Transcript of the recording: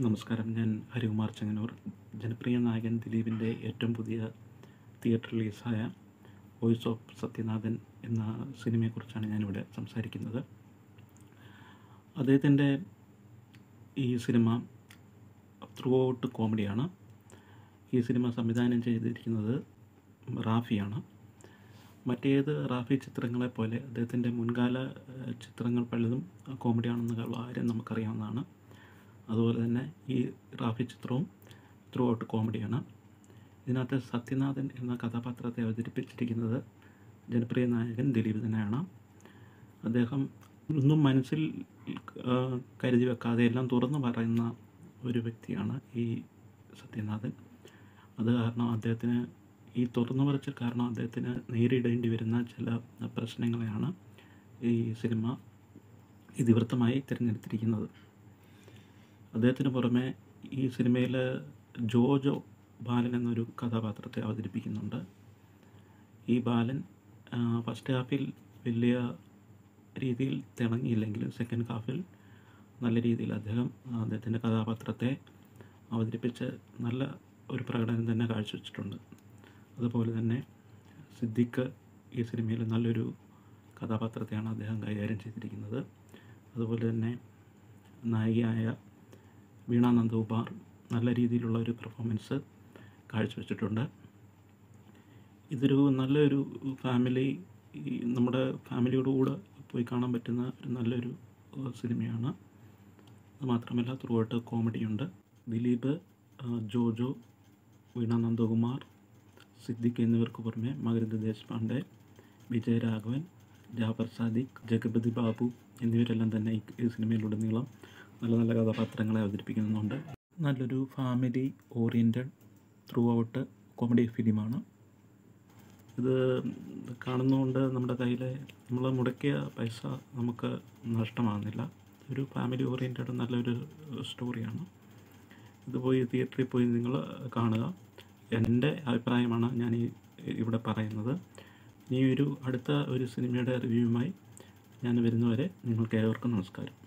നമസ്കാരം ഞാൻ ഹരികുമാർ ചെങ്ങന്നൂർ ജനപ്രിയ നായകൻ ദിലീപിൻ്റെ ഏറ്റവും പുതിയ തിയേറ്റർ റിലീസായ വോയിസ് ഓഫ് സത്യനാഥൻ എന്ന സിനിമയെക്കുറിച്ചാണ് ഞാനിവിടെ സംസാരിക്കുന്നത് അദ്ദേഹത്തിൻ്റെ ഈ സിനിമ ത്രൂ ഔട്ട് കോമഡിയാണ് ഈ സിനിമ സംവിധാനം ചെയ്തിരിക്കുന്നത് റാഫിയാണ് മറ്റേത് റാഫി ചിത്രങ്ങളെ പോലെ അദ്ദേഹത്തിൻ്റെ മുൻകാല ഏഹ്, ചിത്രങ്ങൾ പലതും കോമഡിയാണെന്ന കാര്യം നമുക്കറിയാവുന്നതാണ് അതുപോലെ തന്നെ ഈ റാഫി ചിത്രവും ത്രൂ ഔട്ട് കോമഡിയാണ് ഇതിനകത്ത് സത്യനാഥൻ എന്ന കഥാപാത്രത്തെ അവതരിപ്പിച്ചിരിക്കുന്നത് ജനപ്രിയ നായകൻ ദിലീപ് തന്നെയാണ് അദ്ദേഹം ഒന്നും മനസ്സിൽ ആ, കരുതി വെക്കാതെ എല്ലാം തുറന്നു പറയുന്ന ഒരു വ്യക്തിയാണ് ഈ സത്യനാഥൻ അത് കാരണം അദ്ദേഹത്തിന് ഈ തുറന്നു പറച്ചിൽ കാരണം അദ്ദേഹത്തിന് നേരിടേണ്ടി വരുന്ന ചില പ്രശ്നങ്ങളെയാണ് ഈ സിനിമ ഇതിവൃത്തമായി തിരഞ്ഞെടുത്തിരിക്കുന്നത് അദ്ദേഹത്തിന് പുറമെ ഈ സിനിമയിൽ ജോജോ ബാലൻ എന്നൊരു കഥാപാത്രത്തെ അവതരിപ്പിക്കുന്നുണ്ട് ഈ ബാലൻ ആ, ഫസ്റ്റ് ഹാഫിൽ വലിയ രീതിയിൽ തിളങ്ങിയില്ലെങ്കിലും സെക്കൻഡ് ഹാഫിൽ നല്ല രീതിയിൽ അദ്ദേഹം അദ്ദേഹത്തിൻ്റെ കഥാപാത്രത്തെ അവതരിപ്പിച്ച് നല്ല ഒരു പ്രകടനം തന്നെ കാഴ്ചവെച്ചിട്ടുണ്ട് അതുപോലെ തന്നെ സിദ്ദിഖ് ഈ സിനിമയിൽ നല്ലൊരു കഥാപാത്രത്തെയാണ് അദ്ദേഹം കൈകാര്യം ചെയ്തിരിക്കുന്നത് അതുപോലെ തന്നെ നായികയായ വീണ നന്ദകുമാർ നല്ല രീതിയിലുള്ള ഒരു പെർഫോമൻസ് കാഴ്ചവെച്ചിട്ടുണ്ട് ഇതൊരു നല്ലൊരു ഫാമിലി ഈ നമ്മുടെ ഫാമിലിയോട് കൂടെ പോയി കാണാൻ പറ്റുന്ന ഒരു നല്ലൊരു ഏഹ്, സിനിമയാണ് അത് മാത്രമല്ല ത്രൂ ഔട്ട് കോമഡിയുണ്ട് ദിലീപ് ആ, ജോജോ വീണ നന്ദകുമാർ സിദ്ദിഖ് എന്നിവർക്ക് പുറമെ മകരന്ദ ദേശ്പാണ്ഡെ വിജയരാഘവൻ ജാഫർ സാദിഖ് ജഗപതി ബാബു എന്നിവരെല്ലാം തന്നെ ഈ ഈ സിനിമയിലുടനീളം നല്ല നല്ല കഥാപാത്രങ്ങളെ അവതരിപ്പിക്കുന്നുണ്ട് നല്ലൊരു family oriented throughout comedy ഫിലിമാണ് ഇത് കാണുന്നതുകൊണ്ട് നമ്മുടെ കയ്യിലെ നമ്മൾ മുടക്കിയ പൈസ നമുക്ക് നഷ്ടമാകുന്നില്ല ഒരു ഫാമിലി ഓറിയൻറ്റഡ് നല്ലൊരു സ്റ്റോറിയാണ് ഇത് പോയി തിയേറ്ററിൽ പോയി നിങ്ങൾ കാണുക എൻ്റെ അഭിപ്രായമാണ് ഞാൻ ഈ ഇവിടെ പറയുന്നത് ഇനി ഒരു അടുത്ത ഒരു സിനിമയുടെ റിവ്യൂവുമായി ഞാൻ വരുന്നവരെ നിങ്ങൾക്ക് ഏവർക്കും നമസ്കാരം